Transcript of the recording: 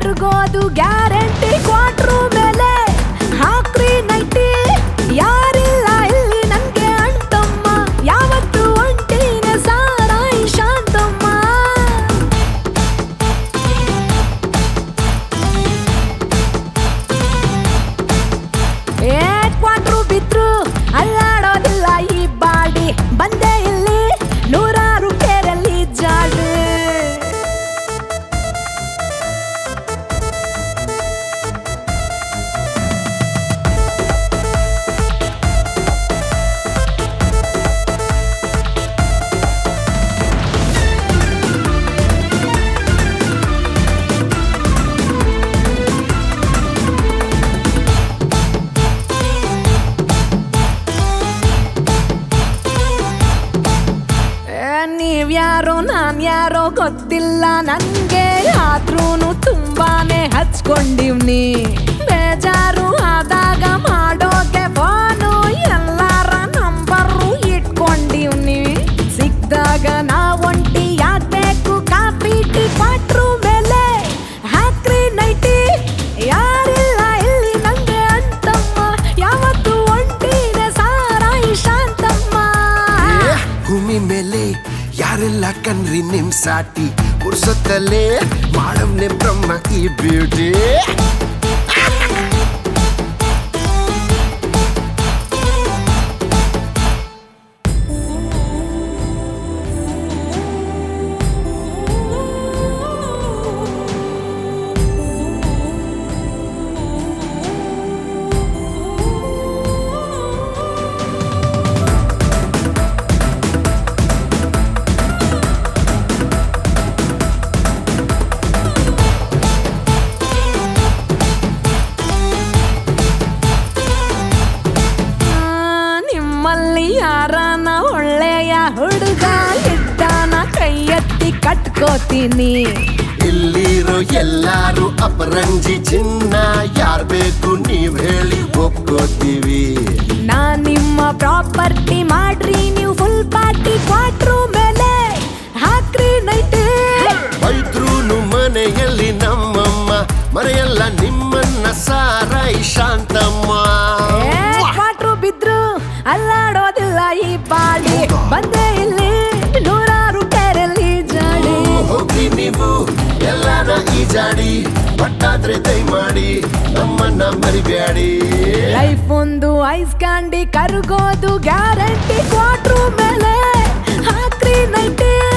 ಕರ್ಗೋದು guarantee quarter ಮೇಲೆ ಹಾಕ್ರಿ nighty ಯಾರಿಲ್ಲ ಇಲ್ಲಿ ನನ್ಗೆ ಅಣ್ತಮ್ಮ ಯಾವತ್ತು ಒಂಟಿನ ಸಾರಾಯಿ ಶಾಂತಮ್ಮ ಏ ಕ್ವಾಟ್ರು ಬಿದ್ರು ಅಲ್ಲಾಡೋದಿಲ್ಲ ಈ ಬಾಡಿ ಬಂದೆ ಇಲ್ಲಿ ನೂರಾರು ಕೇರಲ್ಲಿ ಜಾಡು ಏ, ನೀವ್ಯಾರೋ ನಾನ್ ಯಾರೋ ಗೊತ್ತಿಲ್ಲ ನನ್ಗೆ ಆದ್ರೂನು ತುಂಬಾನೇ ಹಚ್ಕೊಂಡಿವ್ನಿ ಬೇಜಾರು ಆದಾಗ ಮಾಡೋಕೆ ಫೋನು ಎಲ್ಲಾರ ನಂಬರು ಇಟ್ಕೊಂಡಿವ್ನಿ ಸಿಕ್ದಾಗ ನಾ ಒಂಟಿ ಯಾಕ್ಬೇಕು ಕಾಫಿ ಟೀ ಕ್ವಾಟ್ರು ಮೇಲೆ ಹಾಕ್ರಿ ನೈಟಿ ಯಾರಿಲ್ಲ ಇಲ್ಲಿ ನಂಗೆ ಅಂತಮ್ಮ ಯಾವತ್ತು ಒಂಟಿನ ಸಾರಾಯಿ ಶಾಂತಮ್ಮ ಏ, ಭೂಮಿ ಮೇಲೆ ಯಾರೆಲ್ಲ ಕಣ್ರಿ ನಿಮ್ ಸಾಟಿ ಪುರ್ಸೊತ್ತಲ್ಲೇ ಮಾಡವ್ನೆ ಬ್ರಹ್ಮ ಈ ಬ್ಯೂಟಿ ಆ, ನಿಮ್ಮಲ್ಲಿ ಯಾರನ ಒಳ್ಳೆಯ ಹುಡುಗ ಇದ್ದಾನ ಕೈ ಎತ್ತಿ ಕಟ್ಕೋತೀನಿ ಇಲ್ಲಿರೋ ಎಲ್ಲಾರು ಅಪರಂಜಿ ಚಿನ್ನ ಯಾರ್ ಬೇಕು ನೀವ್ ಹೇಳಿ ಒಪ್ಕೋತೀವಿ ನಾ ನಿಮ್ಮ ಪ್ರಾಪರ್ಟಿ ಮಾಡ್ರಿ ನೀವು ಫುಲ್ ಪಾರ್ಟಿ ಕ್ವಾಟ್ರು ಮೇಲೆ ಹಾಕ್ರಿ ನೈಟ್ ಬೈದ್ರೂನು ಮನೆಯಲ್ಲಿ ನಮ್ಮಮ್ಮ ಮರೆಯಲ್ಲ ನಿಮ್ಮನ್ನ ಸಾರಾಯಿ ಶಾಂತಮ್ಮ ಕ್ವಾಟ್ರು ಬಿದ್ರು ಅಲ್ಲಾಡೋದಿಲ್ಲ ಈ ಬಾಡಿ ಬಂದೆ ಇಲ್ಲಿ ನೂರಾರು ಕೆರೆಯಲ್ಲಿ ಜಾಡಿ ಹೋಗಿ ನೀವು ಎಲ್ಲಾನ ಈಜಾಡಿ ಬಟ್ಟಾದ್ರೆ ದಯಮಾಡಿ ನಮ್ಮನ್ನ ಮರಿಬ್ಯಾಡಿ ಲೈಫ್ ಒಂದು ಐಸ್ ಕ್ಯಾಂಡಿ ಕರ್ಗೋದು ಗ್ಯಾರಂಟಿ ಕ್ವಾಟ್ರು ಮೇಲೆ ಹಾಕ್ರಿ ನೈಟಿ